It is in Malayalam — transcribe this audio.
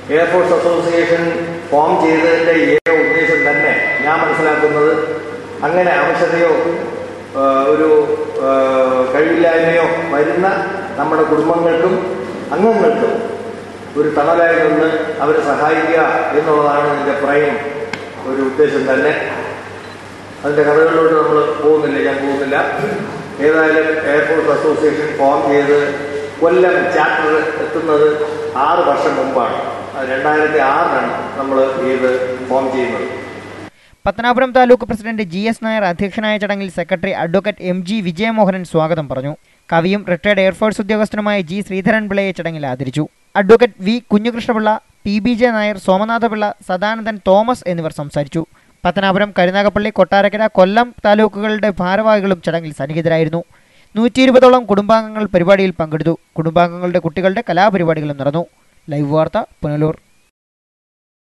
എയർഫോഴ്സ് അസോസിയേഷൻ ഫോം ചെയ്തതിൻ്റെ ഏക ഉദ്ദേശം തന്നെ ഞാൻ മനസ്സിലാക്കുന്നത് അങ്ങനെ അവശതയോ ആ, ഒരു ആ, കഴിവില്ലായ്മയോ വരുന്ന നമ്മുടെ കുടുംബങ്ങൾക്കും അംഗങ്ങൾക്കും ഒരു തണലായി നിന്ന് അവരെ സഹായിക്കുക എന്നുള്ളതാണ് ഇതിൻ്റെ പ്രൈം ഒരു ഉദ്ദേശം തന്നെ അതിൻ്റെ കഥകളിലോട്ട് നമ്മൾ പോകുന്നില്ല ഞാൻ പോകുന്നില്ല ഏതായാലും എയർഫോഴ്സ് അസോസിയേഷൻ ഫോം ചെയ്ത് കൊല്ലം ചാപ്റ്റർ എത്തുന്നത് ആറ് വർഷം മുമ്പാണ് അത് രണ്ടായിരത്തി ആറിലാണ് നമ്മൾ ഇത് ഫോം ചെയ്യുന്നത് Pathanapuram taluk president G S Nair അധ്യക്ഷനായ ചടങ്ങിൽ secretary advocate M G Vijayamohanan സ്വാഗതം പറഞ്ഞു കവിയും റിട്ടയർഡ് എയർഫോഴ്സ് ഉദ്യോഗസ്ഥനുമായ ജി ശ്രീധരൻ പിള്ളയെ ചടങ്ങിൽ ആദരിച്ചു advocate V Kunjukrishnapillai P B J Nair Somanathapillai Sadanandan Thomas എന്നിവർ സംസാരിച്ചു പത്തനാപുരം കരുനാഗപ്പള്ളി കൊട്ടാരക്കര കൊല്ലം താലൂക്കുകളുടെ ഭാരവാഹികളും ചടങ്ങിൽ സന്നിഹിതരായിരുന്നു നൂറ്റി ഇരുപതോളം കുടുംബാംഗങ്ങൾ പരിപാടിയിൽ പങ്കെടുത്തു കുടുംബാംഗങ്ങളുടെ കുട്ടികളുടെ കലാപരിപാടികളും നടന്നു ലൈവ് വാർത്ത പുനലൂർ